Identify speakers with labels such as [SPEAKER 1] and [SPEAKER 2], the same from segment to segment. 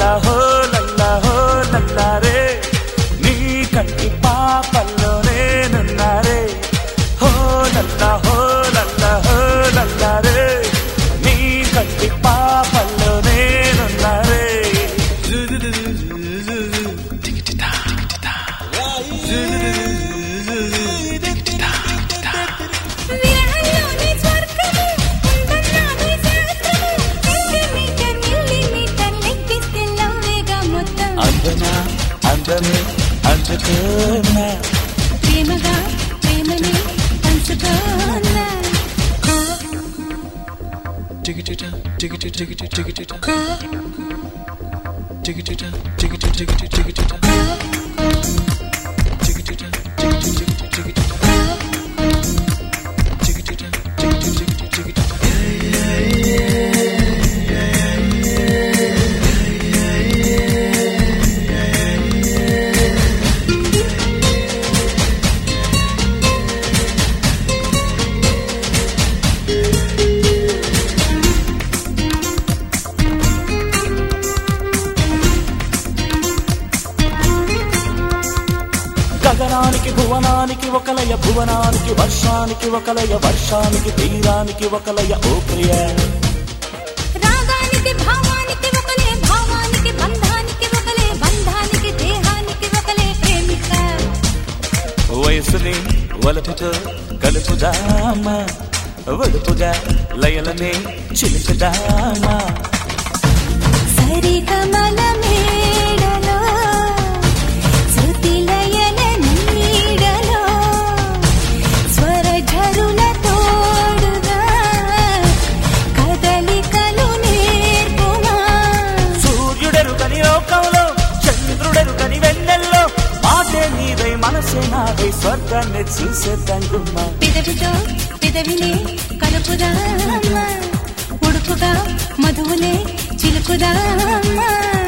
[SPEAKER 1] లల్లా హో లల్లా హో లల్లా రే నీ కంటి పాపల్లో నేనున్నారే హో లల్లా హో లల్లా హో లల్లా రే నీ కంటి పాపల్లో నేనున్నారే
[SPEAKER 2] విరహంలోని స్వర్గము ఉందన్నాది శాస్త్రము సెంటీమీటర్ మిల్లీమీటర్ లెక్కిస్తే లవ్వేగా మొత్తం
[SPEAKER 1] అందనా అందమే అందుకోనా
[SPEAKER 2] ప్రేమగా ప్రేమని పంచుకోనా
[SPEAKER 1] ticket ticket ticket ticket ticket ticket ticket ticket గగనానికి భువనానికి ఒకలయ భువనానికి వర్షానికి ఒకలయ వర్షానికి తీరానికి ఒకలయ ఓ ప్రియ
[SPEAKER 2] రాగానికి భావానికి ఒకలే భావానికి బంధానికి ఒకలే బంధానికి దేహానికి ఒకలే ప్రేమిక
[SPEAKER 1] వయసుని వలపుతో కలుపుదామా వలుపుగా లయలనే చిలుకుదామా
[SPEAKER 2] సరిగమల మేడలో శృతిలయల నీడలో స్వర ఝరుల తోడుగా కదలికలు నేర్పుమా
[SPEAKER 1] సూర్యుడెరుకని లోకంలో చంద్రుడెరుకని వెన్నెల్లో మాటే నీదై మనసే నాదై స్వర్గాన్ని చూసేద్దాం గుమ్మా
[SPEAKER 2] పెదవితో పెదవినే కలుపుదామా ఉడుపుగా మధువునే చిలుకుదామా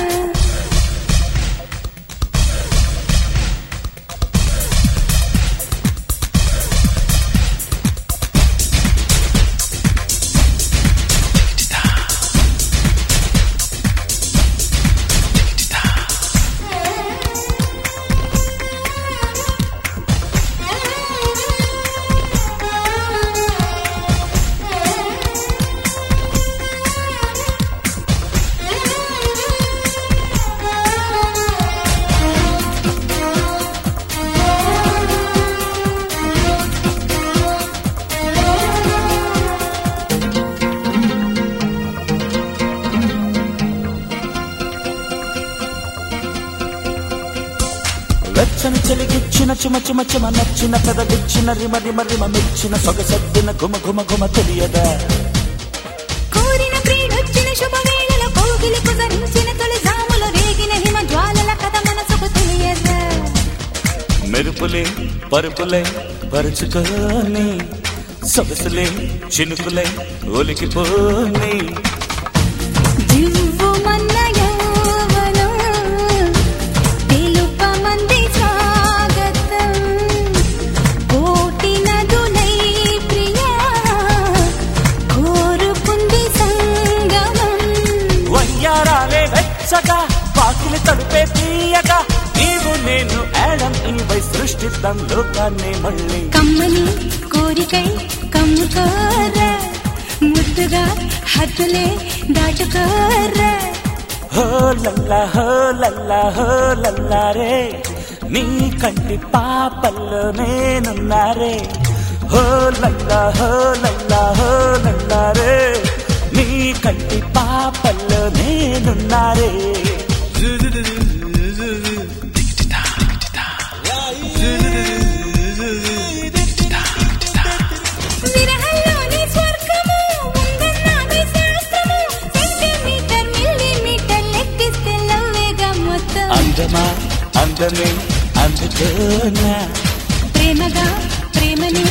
[SPEAKER 1] వెచ్చని చెలిగిచ్చిన చిమ చిమ చిమ నచ్చిన పెదగిచ్చిన రిమ రిమ రిమ మెచ్చిన సొగసద్దిన గుమ గుమ గుమ తెలియదా
[SPEAKER 2] కోరిన ప్రియుడొచ్చిన శుభవేళలో కోగిలి కుసరించిన తొలి జాములో రేగిన హిమ జ్వాలల కథ మనసుకు తెలియదా
[SPEAKER 1] మెరుపులే పరుపులే పరుచుకొని సొగసులే చినుకులే ఒలికిపోని
[SPEAKER 2] దివ్వుమన్న యౌవనం తెలుపమంది స్వాగతం కోటి నదులై ప్రియా కోరుకుంది సంగమం
[SPEAKER 1] వయ్యారాలే వెచ్చగా పాకిలి తడిపే తీయగా నీవు నేను ఏడం ఈవై సృష్టిద్దాం లోకాన్ని మళ్ళీ
[SPEAKER 2] కమ్మని కోరికై కమ్ముకోరా ముద్దుగా హద్దులే దాటుకోరా
[SPEAKER 1] హో లల్లా హో లల్లా హో లల్లా రే నీ కంటి పాపల్లో నేనున్నారే హో లల్లా హో లల్లా హో లల్లా రే నీ కంటి పాపల్లో నేనున్నారే
[SPEAKER 2] విరహంలోని స్వర్గము ఉందన్నది శాస్త్రము సెంటీమీటర్ మిల్లీమీటర్ లెక్కిస్తే లవ్వేగా మొత్తం
[SPEAKER 1] అందమా అందమే అందుకోనా
[SPEAKER 2] ప్రేమగా ప్రేమని